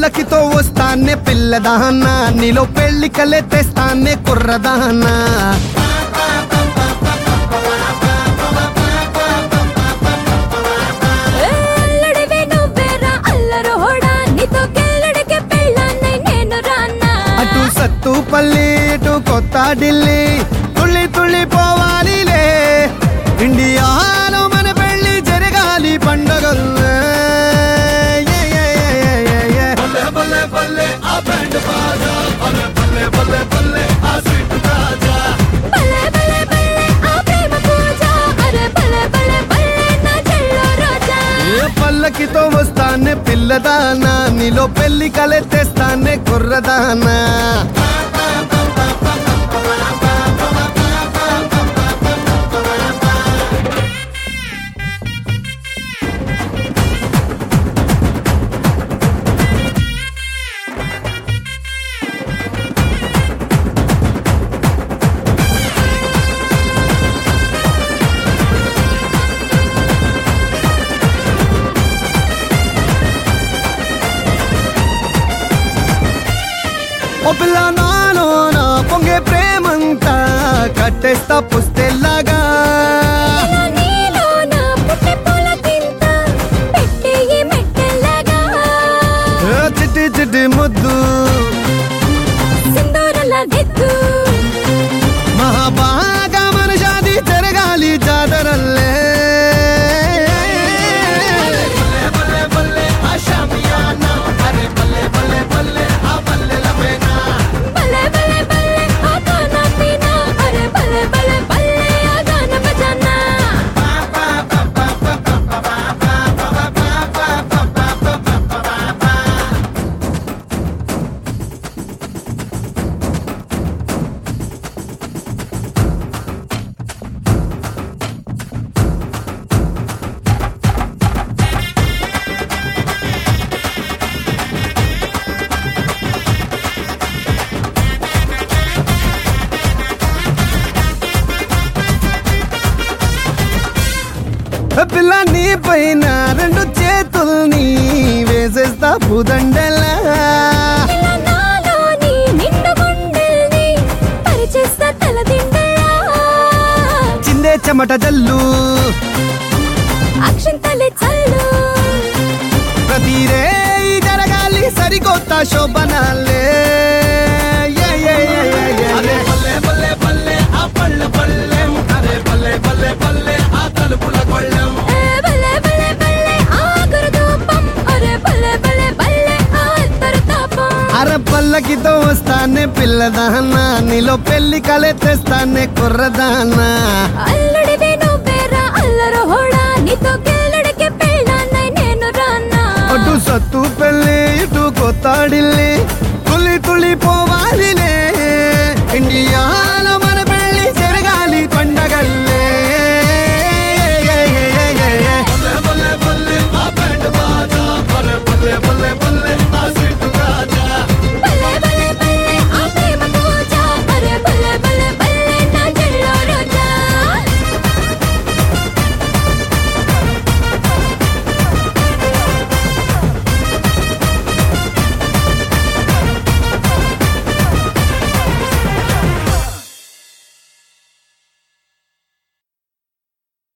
పల్లకితో వస్తానే పిల్లదాన్న నీలో పెళ్లి కలే తెస్తానే కుర్రదాన్న ఏ అల్లడివే నువ్వేరా అల్లరోడా నీతో గెల్లడికి పెళ్ళాన్నై నేను రానా అటు సత్తుపల్లి ఇటు కొత్త ఢిల్లీ తుళ్ళి తుళ్ళి పోవాలిలే ఇండియాలో మన పెళ్లి జరగాలి పండగల్లే ఏ, ఏ, ఏ, ఏ, ఏ, ఏ. భలే భలే భలే ఆ ప్రేమ పూజ అరే భలే భలే భలే నా చెల్లో రోజా ఏ పల్లకితో వస్తానే పిల్లదానా నీలో పెళ్లి కలే తెస్తానే కుర్రదానా ఓ పిల్ల నాలో నా పొంగే ప్రేమంతా కట్టేస్తా పుస్తెల్లాగా ఇలా నీలోన పుట్టే పూల తింత పెట్టి ఈ మెట్టెల్లాగా ఏ చిట్టి చిట్టి ముద్దు సింధూరల దిద్దు మహాబాగా మన జాతి జరగాలి జాతరల్లే భలే భలే భలే ఆ గానా పీనా అరే భలే భలే భలే ఆ గానా బజానా ఏ పిల్ల నీ పైన రెండు చేతుల్ని వేసేస్తా పుదండలా ఇలా నాలోని నిండు గుండెల్ని పరిచేస్తా తలదిండలా చిందే చెమట జల్లు అక్షంతలే చల్లు ప్రతి రే జరగాలి సరికొత్త శోభనాలే ఏ, ఏ, ఏ, ఏ, ఏ, ఏ. ఏ భలే భలే భలే ఆ గురుదూపం అరే భలే భలే భలే ఆ ఇద్దరు తాపం అర పల్లకితో వస్తానే పిల్లదానా నీలో పెళ్లి కలే తెస్తానే కుర్రదానా అల్లుడివి నువ్వేరా అల్లరు హోడా నీతో గెల్లడికి పెళ్ళాన్నై నేను రానా అటు సత్తు పెళ్ళి ఇటు కొత్త ఢిల్లీ తులి తులి పోవాలిలే ఇండియా